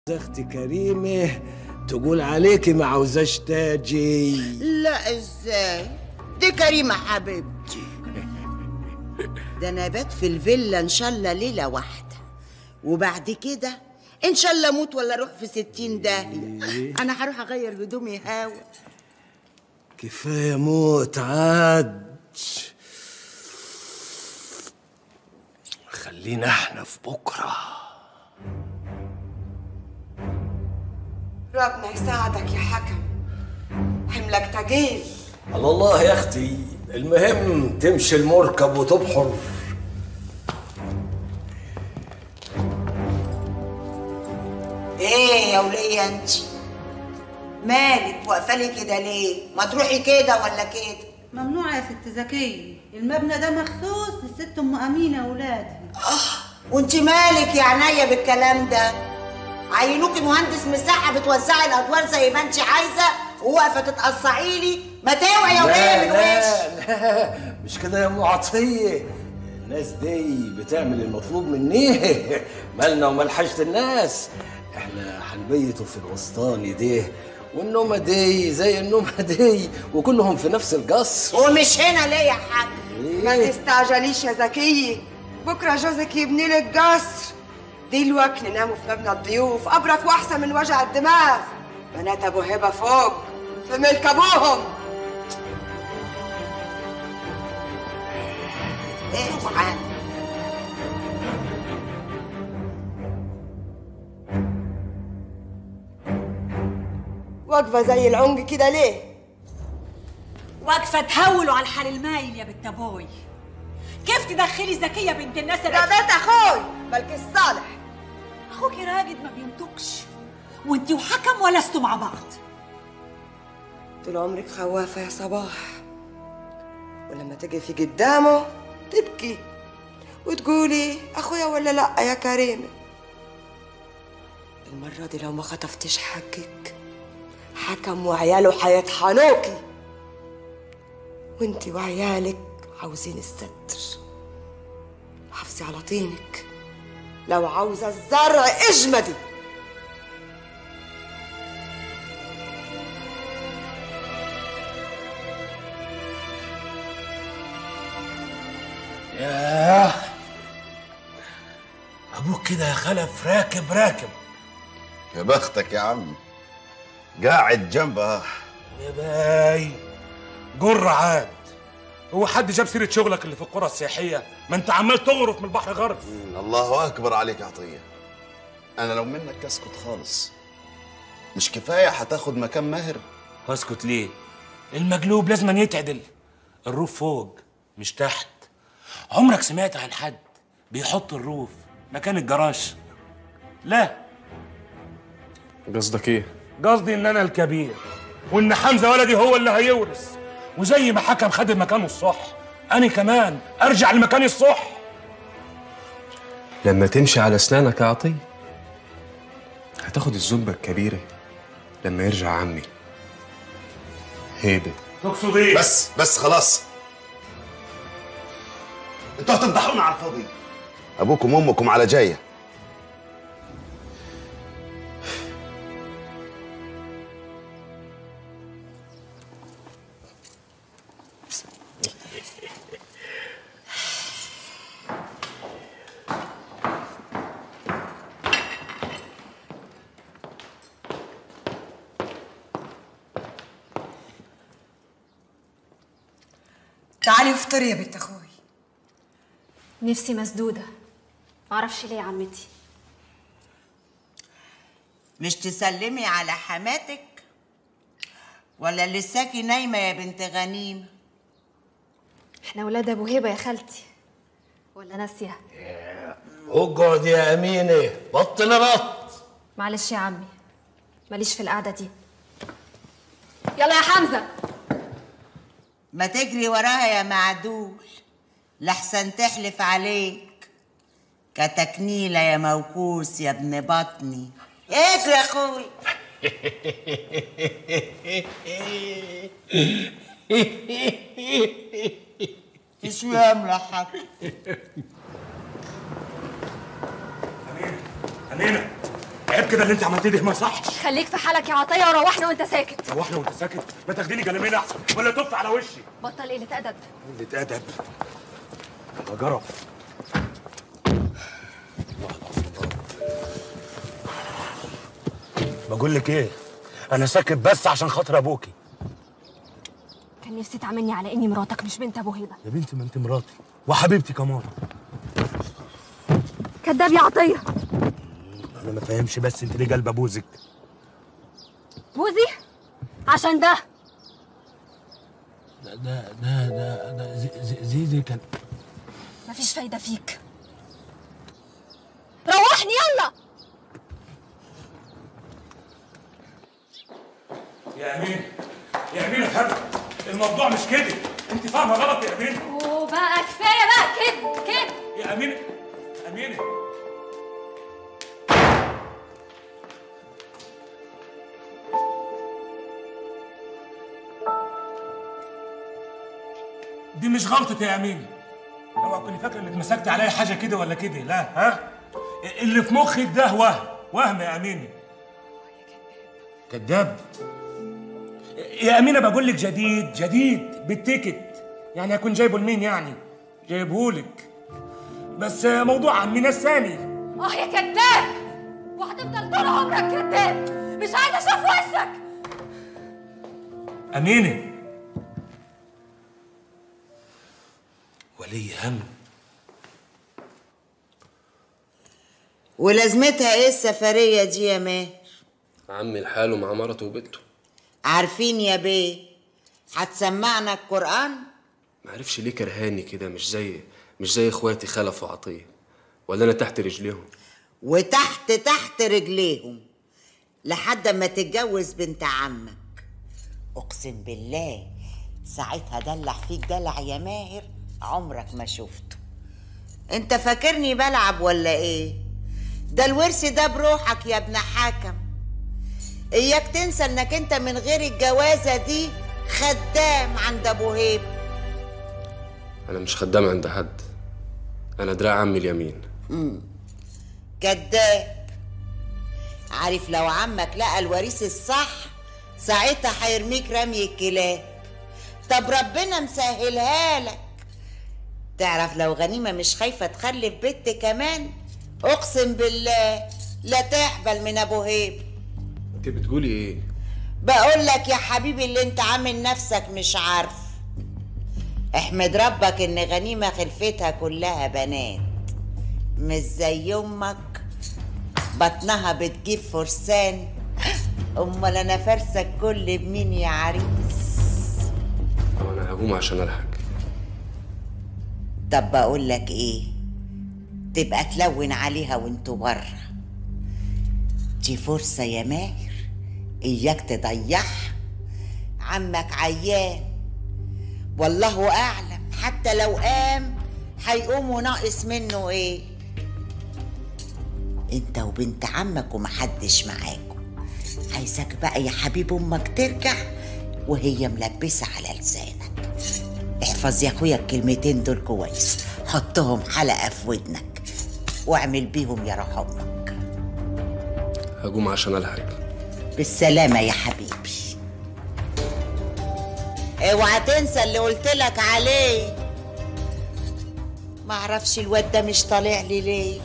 اختي كريمه تقول عليكي ما عاوزاش تاجي لا ازاي دي كريمة حبيبتي ده انا بات في الفيلا ان شاء الله ليلة واحدة وبعد كده ان شاء الله اموت ولا اروح في ستين داهية انا هروح اغير هدومي هوا كفايه موت عاد خلينا احنا في بكره ربنا يساعدك يا حكم حملك تقيل على الله يا اختي المهم تمشي المركب وتبحر ايه يا ولية انت مالك واقفة لي كده ليه ما تروحي كده ولا كده ممنوع يا ست زكية المبنى ده مخصوص للست ام امينه واولادها وانت مالك يا عينيا بالكلام ده عينوكي مهندس مساحه بتوزعي الادوار زي ما انت عايزه وواقفه تتقصعي لي ما توعي يا وليه من وش لا مش كده يا ام عطيه الناس دي بتعمل المطلوب مني مالنا ومال حاجه الناس احنا هنبيتوا في الوسطاني دي والنومه دي زي النومه دي وكلهم في نفس القصر ومش هنا ليه يا حاج ما إيه؟ تستعجليش يا زكية بكرة جوزك يبني لك قصر دلوقتي نناموا في مبنى الضيوف أبرك وأحسن من وجع الدماغ بنات أبو هبة فوق في ملك أبوهم اوعى واقفة زي العنج كده ليه؟ واقفه تهولوا على الحال المايل يا بنت ابوي كيف تدخلي زكيه بنت الناس ده اللي بيت أخوي ملك الصالح اخوك راجد ما بينطقش وانت وحكم ولستوا مع بعض طول عمرك خوافة يا صباح ولما تقفي قدامه تبكي وتقولي أخويا ولا لأ يا كريمة المرة دي لو ما خطفتش حقك حكم وعياله هيطحنوكي وانتي وعيالك عاوزين الستر حافظي على طينك لو عاوزة الزرع اجمدي ياه ابوك كده يا خلف راكب راكب يا بختك يا عم قاعد جنبها يا باي جر عاد هو حد جاب سيره شغلك اللي في القرى السياحيه ما انت عمال تغرف من البحر غرف الله اكبر عليك يا عطيه انا لو منك اسكت خالص مش كفايه هتاخد مكان ماهر اسكت ليه المجلوب لازم يتعدل الروف فوق مش تحت عمرك سمعت عن حد بيحط الروف مكان الجراج لا قصدك ايه؟ قصدي ان انا الكبير وان حمزه ولدي هو اللي هيورث وزي ما حكم خد مكانه الصح انا كمان ارجع لمكاني الصح لما تمشي على اسنانك يا عطية هتاخد الزبة الكبيرة لما يرجع عمي هيبة تقصد ايه بس بس خلاص انتوا هتفضحونا على الفاضي ابوكم وامكم على جايه تعالي افطري يا بنت أخوي نفسي مسدودة معرفش ليه يا عمتي مش تسلمي على حماتك ولا لساكي نايمه يا بنت غنيمه احنا ولاد ابو هبة يا خالتي ولا ناسية اقعد يا امينه بطل بط معلش يا عمي ماليش في القعدة دي يلا يا حمزة ما تجري وراها يا معدول لحسن تحلف عليك كتكنيلة يا موكوس يا ابن بطني اجري يا اخوي تسلم لحق أمينة عيب كده اللي انت عملتيه ده ما صحش خليك في حالك يا عطيه وروحنا وانت ساكت روحنا وانت ساكت ما تاخديني جلمين احسن ولا تف على وشي بطل قله ادب قلة ادب يا جرب بقول لك ايه انا ساكت بس عشان خاطر ابوكي كان نفسي تعاملني على اني مراتك مش بنت ابو هبه يا بنتي ما انت مراتي وحبيبتي كمان كداب يا عطيه انا ما فاهمش بس انت ليه قلب بوزك بوزي عشان ده ده ده ده ده, ده زي- زي- زيزي كان مفيش فايده فيك روحني يلا يا امين يا امين افهم الموضوع مش كده انت فاهمه غلط يا امين وبقى كفايه بقى كده كده يا امين امينه دي مش غلطتي يا امين اوعى تكوني فاكره انك مسكت عليا حاجه كده ولا كده لا ها اللي في مخك ده وهم وهم يا امينه كذاب يا امينه بقول لك جديد جديد بالتيكت يعني هكون جايبه لمين يعني جايبهولك بس موضوع عمنا الثاني اه يا كداب وهتفضل طول عمرك كداب مش عايزه اشوف وشك امينه ولي هم ولازمتها ايه السفرية دي يا ماهر عمي لحاله مع مرته وبنته عارفين يا بيه هتسمعنا القرآن معرفش ليه كرهاني كده مش زي مش زي اخواتي خلف وعطيه ولا انا تحت رجليهم وتحت تحت رجليهم لحد ما تتجوز بنت عمك اقسم بالله ساعتها دلع فيك دلع يا ماهر عمرك ما شفته انت فاكرني بلعب ولا ايه ده الورث ده بروحك يا ابن حكم اياك تنسى انك انت من غير الجوازه دي خدام عند ابو هيب انا مش خدام عند حد انا دراع عمي اليمين كذاب عارف لو عمك لقى الوريث الصح ساعتها هيرميك رمي الكلاب طب ربنا مسهلها لك تعرف لو غنيمة مش خايفة تخلف بنت كمان اقسم بالله لا تحبل من ابو هيب انت بتقولي ايه بقول لك يا حبيبي اللي انت عامل نفسك مش عارف احمد ربك ان غنيمة خلفتها كلها بنات مش زي امك بطنها بتجيب فرسان امال انا فارسك كل بمين يا عريس طب انا هقوم عشان الحق طب بقول لك ايه تبقى تلون عليها وانتوا بره دي فرصة يا ماهر اياك تضيعها عمك عيان والله اعلم حتى لو قام هيقوم وناقص منه ايه انت وبنت عمك ومحدش معاكم عايزك بقى يا حبيب امك ترجع وهي ملبسة على لسانك احفظ يا اخويا الكلمتين دول كويس حطهم حلقة في ودنك واعمل بيهم يا روح امك هقوم عشان الحق بالسلامة يا حبيبي اوعى تنسى اللي قلت لك عليه معرفش الواد ده مش طالع لي ليه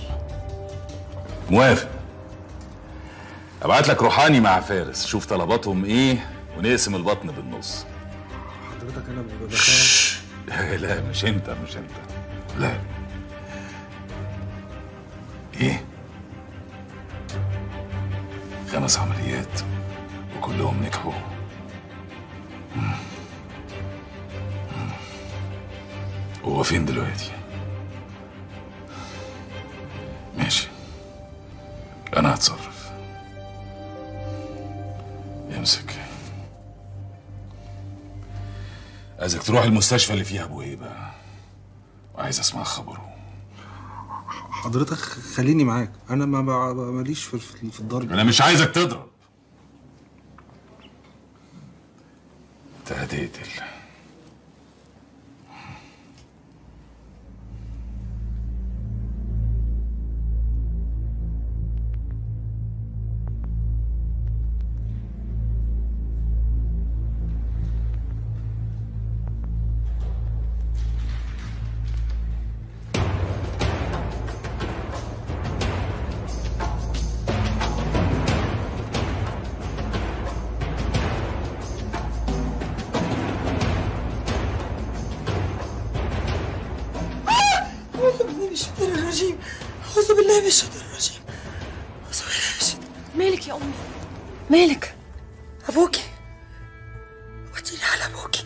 موافق ابعت لك روحاني مع فارس شوف طلباتهم ايه ونقسم البطن بالنص حضرتك انا لا مش انت مش انت لا ايه خمس عمليات وكلهم نجحوا مم. مم. هو فين دلوقتي ماشي انا هتصرف امسك عايزك تروح المستشفى اللي فيها ابو هيبه وعايز اسمع خبره حضرتك خليني معاك انا ما بع- ماليش في في في الضرب انا مش عايزك تضرب انت هتقتل مالك يا امي مالك ابوكي وديني على ابوكي